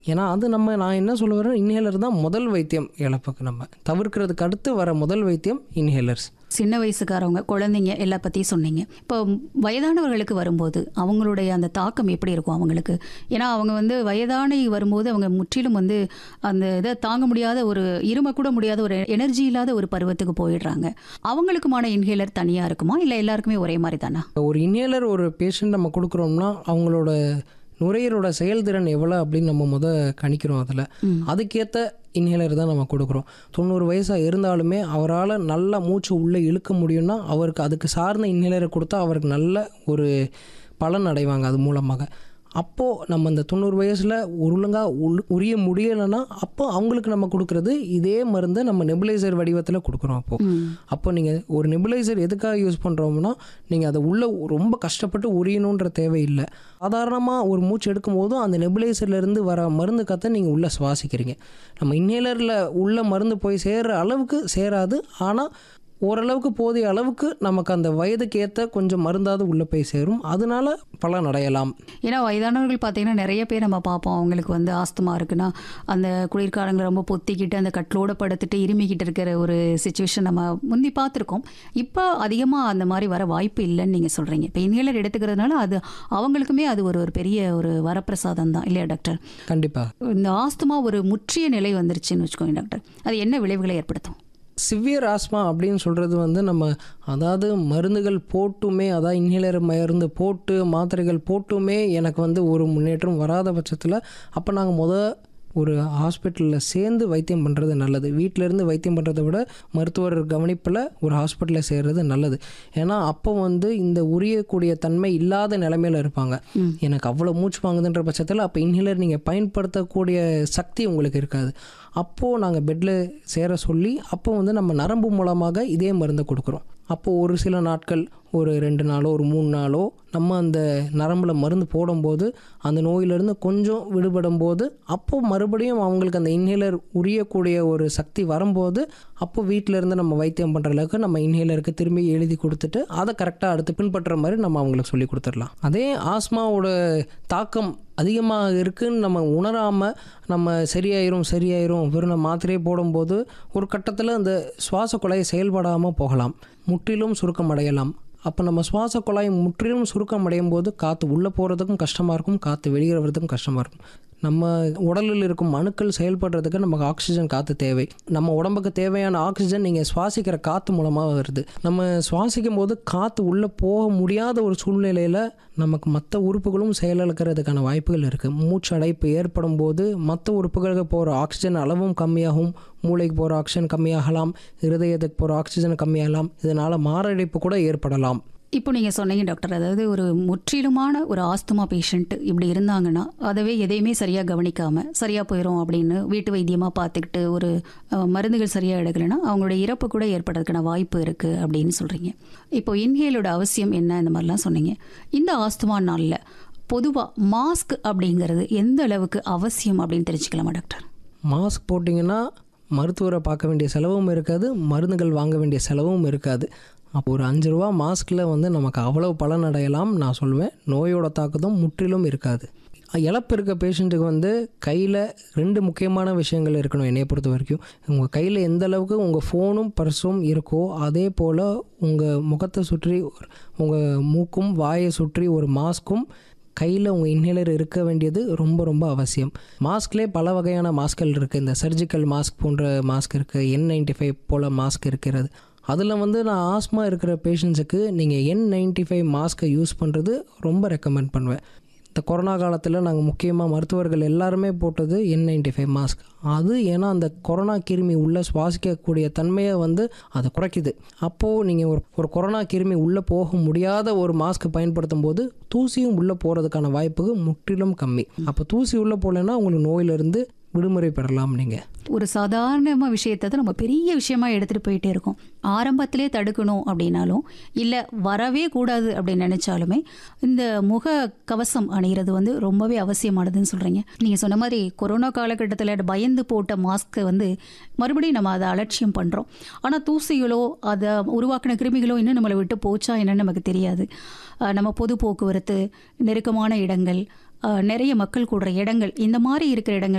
ஏன்னா அது நம்ம நான் என்ன சொல்ல வரேன் இன்ஹேலர் தான் முதல் வைத்தியம் இழப்புக்கு நம்ம தவிர்க்கிறதுக்கு அடுத்து வர முதல் வைத்தியம் இன்ஹேலர்ஸ் சின்ன வயசுக்காரவங்க குழந்தைங்க எல்லா பற்றியும் சொன்னீங்க இப்போ வயதானவர்களுக்கு வரும்போது அவங்களுடைய அந்த தாக்கம் எப்படி இருக்கும் அவங்களுக்கு ஏன்னா அவங்க வந்து வயதானி வரும்போது அவங்க முற்றிலும் வந்து அந்த இதை தாங்க முடியாத ஒரு இரும கூட முடியாத ஒரு எனர்ஜி இல்லாத ஒரு பருவத்துக்கு போயிடுறாங்க அவங்களுக்குமான இன்ஹேலர் தனியாக இருக்குமா இல்லை எல்லாருக்குமே ஒரே மாதிரி தானா ஒரு இன்ஹேலர் ஒரு பேஷண்ட் நம்ம கொடுக்குறோம்னா அவங்களோட நுரையீரலோட செயல்திறன் எவ்வளோ அப்படின்னு நம்ம முத கணிக்கிறோம் அதில் அதுக்கேற்ற இன்ஹேலர் தான் நம்ம கொடுக்குறோம் தொண்ணூறு வயசாக இருந்தாலுமே அவரால் நல்லா மூச்சு உள்ளே இழுக்க முடியும்னா அவருக்கு அதுக்கு சார்ந்த இன்ஹேலரை கொடுத்தா அவருக்கு நல்ல ஒரு பலன் அடைவாங்க அது மூலமாக அப்போது நம்ம இந்த தொண்ணூறு வயசில் ஒழுங்காக உள் உரிய முடியலைன்னா அப்போ அவங்களுக்கு நம்ம கொடுக்குறது இதே மருந்தை நம்ம நெபுலைசர் வடிவத்தில் கொடுக்குறோம் அப்போது அப்போ நீங்கள் ஒரு நெபுலைசர் எதுக்காக யூஸ் பண்ணுறோம்னா நீங்கள் அதை உள்ளே ரொம்ப கஷ்டப்பட்டு உரியணுன்ற தேவையில்லை சாதாரணமாக ஒரு மூச்சு எடுக்கும் போதும் அந்த நெபுலைசர்லேருந்து வர மருந்து கத்தை நீங்கள் உள்ளே சுவாசிக்கிறீங்க நம்ம இன்ஹேலரில் உள்ள மருந்து போய் சேர்கிற அளவுக்கு சேராது ஆனால் ஓரளவுக்கு போதிய அளவுக்கு நமக்கு அந்த வயதுக்கு ஏற்ற கொஞ்சம் மருந்தாவது உள்ளே போய் சேரும் அதனால பலன் அடையலாம் ஏன்னா வயதானவர்கள் பார்த்தீங்கன்னா நிறைய பேர் நம்ம பார்ப்போம் அவங்களுக்கு வந்து ஆஸ்துமா இருக்குன்னா அந்த குளிர்காலங்களை ரொம்ப பொத்திக்கிட்டு அந்த கட்டிலோட படுத்துட்டு இருமிக்கிட்டு இருக்கிற ஒரு சுச்சுவேஷன் நம்ம முந்தி பார்த்துருக்கோம் இப்போ அதிகமாக அந்த மாதிரி வர வாய்ப்பு இல்லைன்னு நீங்கள் சொல்கிறீங்க இப்போ இன்ஹேலர் எடுத்துக்கிறதுனால அது அவங்களுக்குமே அது ஒரு ஒரு பெரிய ஒரு வரப்பிரசாதம் தான் இல்லையா டாக்டர் கண்டிப்பாக இந்த ஆஸ்துமா ஒரு முற்றிய நிலை வந்துருச்சுன்னு வச்சுக்கோங்க டாக்டர் அது என்ன விளைவுகளை ஏற்படுத்தும் சிவியர் ஆஸ்மா அப்படின்னு சொல்கிறது வந்து நம்ம அதாவது மருந்துகள் போட்டுமே அதாவது இன்ஹேலர் மருந்து போட்டு மாத்திரைகள் போட்டுமே எனக்கு வந்து ஒரு முன்னேற்றம் வராத பட்சத்தில் அப்போ நாங்கள் முத ஒரு ஹாஸ்பிட்டலில் சேர்ந்து வைத்தியம் பண்ணுறது நல்லது வீட்டிலேருந்து வைத்தியம் பண்ணுறதை விட மருத்துவர் கவனிப்பில் ஒரு ஹாஸ்பிட்டலில் சேர்றது நல்லது ஏன்னா அப்போ வந்து இந்த உரியக்கூடிய தன்மை இல்லாத நிலைமையில இருப்பாங்க எனக்கு அவ்வளோ மூச்சு வாங்குதுன்ற பட்சத்தில் அப்போ இன்ஹேலர் நீங்கள் பயன்படுத்தக்கூடிய சக்தி உங்களுக்கு இருக்காது அப்போது நாங்கள் பெட்டில் சேர சொல்லி அப்போ வந்து நம்ம நரம்பு மூலமாக இதே மருந்தை கொடுக்குறோம் அப்போது ஒரு சில நாட்கள் ஒரு ரெண்டு நாளோ ஒரு மூணு நாளோ நம்ம அந்த நரம்பில் மருந்து போடும்போது அந்த நோயிலிருந்து கொஞ்சம் விடுபடும் போது அப்போ மறுபடியும் அவங்களுக்கு அந்த இன்ஹேலர் உரியக்கூடிய ஒரு சக்தி வரும்போது அப்போ வீட்டில் இருந்து நம்ம வைத்தியம் பண்ணுற அளவுக்கு நம்ம இன்ஹேலருக்கு திரும்பி எழுதி கொடுத்துட்டு அதை கரெக்டாக அடுத்து பின்பற்றுற மாதிரி நம்ம அவங்களுக்கு சொல்லி கொடுத்துடலாம் அதே ஆஸ்மாவோட தாக்கம் அதிகமாக இருக்குன்னு நம்ம உணராமல் நம்ம சரியாயிரும் சரியாயிரும் வெறும் நம்ம மாத்திரையே போடும்போது ஒரு கட்டத்தில் அந்த சுவாச குழாய் செயல்படாமல் போகலாம் முற்றிலும் சுருக்கம் அடையலாம் அப்போ நம்ம சுவாச குழாய் முற்றிலும் சுருக்கம் அடையும் போது காற்று உள்ளே போகிறதுக்கும் கஷ்டமாக இருக்கும் காற்று வெளியே வரதுக்கும் கஷ்டமாக இருக்கும் நம்ம உடலில் இருக்கும் அணுக்கள் செயல்படுறதுக்கு நமக்கு ஆக்சிஜன் காற்று தேவை நம்ம உடம்புக்கு தேவையான ஆக்சிஜன் நீங்கள் சுவாசிக்கிற காற்று மூலமாக வருது நம்ம சுவாசிக்கும் போது காற்று உள்ளே போக முடியாத ஒரு சூழ்நிலையில் நமக்கு மற்ற உறுப்புகளும் செயலிழக்கிறதுக்கான வாய்ப்புகள் இருக்குது மூச்சு அடைப்பு ஏற்படும் போது மற்ற உறுப்புகளுக்கு போகிற ஆக்சிஜன் அளவும் கம்மியாகும் மூளைக்கு போகிற ஆக்சிஜன் கம்மியாகலாம் இருதயத்துக்கு போகிற ஆக்சிஜன் கம்மியாகலாம் இதனால் மாரடைப்பு கூட ஏற்படலாம் இப்போ நீங்கள் சொன்னீங்க டாக்டர் அதாவது ஒரு முற்றிலுமான ஒரு ஆஸ்துமா பேஷண்ட் இப்படி இருந்தாங்கன்னா அதவே எதையுமே சரியாக கவனிக்காமல் சரியாக போயிடும் அப்படின்னு வீட்டு வைத்தியமாக பார்த்துக்கிட்டு ஒரு அஹ், மருந்துகள் சரியாக எடுக்கலைன்னா அவங்களுடைய இறப்பு கூட ஏற்படுறதுக்கான வாய்ப்பு இருக்குது அப்படின்னு சொல்கிறீங்க இப்போ இன்ஹேலோட அவசியம் என்ன இந்த மாதிரிலாம் சொன்னீங்க இந்த ஆஸ்துமா நாளில் பொதுவாக மாஸ்க் அப்படிங்கிறது எந்த அளவுக்கு அவசியம் அப்படின்னு தெரிஞ்சுக்கலாமா டாக்டர் மாஸ்க் போட்டிங்கன்னா மருத்துவரை பார்க்க வேண்டிய செலவும் இருக்காது மருந்துகள் வாங்க வேண்டிய செலவும் இருக்காது அப்போ ஒரு அஞ்சு ரூபா மாஸ்கில் வந்து நமக்கு அவ்வளவு பலன் அடையலாம் நான் சொல்லுவேன் நோயோட தாக்கத்தும் முற்றிலும் இருக்காது இழப்பு இருக்க பேஷண்ட்டுக்கு வந்து கையில் ரெண்டு முக்கியமான விஷயங்கள் இருக்கணும் என்னைய பொறுத்த வரைக்கும் உங்கள் கையில் எந்த அளவுக்கு உங்கள் ஃபோனும் பர்ஸும் இருக்கோ அதே போல் உங்கள் முகத்தை சுற்றி உங்கள் மூக்கும் வாயை சுற்றி ஒரு மாஸ்க்கும் கையில் உங்கள் இன்ஹேலர் இருக்க வேண்டியது ரொம்ப ரொம்ப அவசியம் மாஸ்க்லேயே பல வகையான மாஸ்க்கள் இருக்குது இந்த சர்ஜிக்கல் மாஸ்க் போன்ற மாஸ்க் இருக்குது என் நைன்டி ஃபைவ் போல் மாஸ்க் இருக்கிறது அதில் வந்து நான் ஆஸ்மா இருக்கிற பேஷண்ட்ஸுக்கு நீங்கள் என் நைன்டி ஃபைவ் மாஸ்க்கை யூஸ் பண்ணுறது ரொம்ப ரெக்கமெண்ட் பண்ணுவேன் இந்த கொரோனா காலத்தில் நாங்கள் முக்கியமாக மருத்துவர்கள் எல்லாருமே போட்டது என் நைன்டி ஃபைவ் மாஸ்க் அது ஏன்னா அந்த கொரோனா கிருமி உள்ளே சுவாசிக்கக்கூடிய தன்மையை வந்து அதை குறைக்குது அப்போது நீங்கள் ஒரு ஒரு கொரோனா கிருமி உள்ளே போக முடியாத ஒரு மாஸ்க் பயன்படுத்தும் போது தூசியும் உள்ளே போகிறதுக்கான வாய்ப்பு முற்றிலும் கம்மி அப்போ தூசி உள்ளே போகலைன்னா உங்களுக்கு நோயிலிருந்து விடுமுறை பெறலாம் நீங்கள் ஒரு சாதாரண விஷயத்தை தான் நம்ம பெரிய விஷயமா எடுத்துகிட்டு போயிட்டே இருக்கோம் ஆரம்பத்திலே தடுக்கணும் அப்படின்னாலும் இல்லை வரவே கூடாது அப்படின்னு நினைச்சாலுமே இந்த முக கவசம் அணிகிறது வந்து ரொம்பவே அவசியமானதுன்னு சொல்கிறீங்க நீங்கள் சொன்ன மாதிரி கொரோனா காலகட்டத்தில் பயந்து போட்ட மாஸ்க்கை வந்து மறுபடியும் நம்ம அதை அலட்சியம் பண்ணுறோம் ஆனால் தூசிகளோ அதை உருவாக்கின கிருமிகளோ இன்னும் நம்மளை விட்டு போச்சா என்னன்னு நமக்கு தெரியாது அஹ் நம்ம பொது போக்குவரத்து நெருக்கமான இடங்கள் அஹ், நிறைய மக்கள் கூடுற இடங்கள் இந்த மாதிரி இருக்கிற இடங்கள்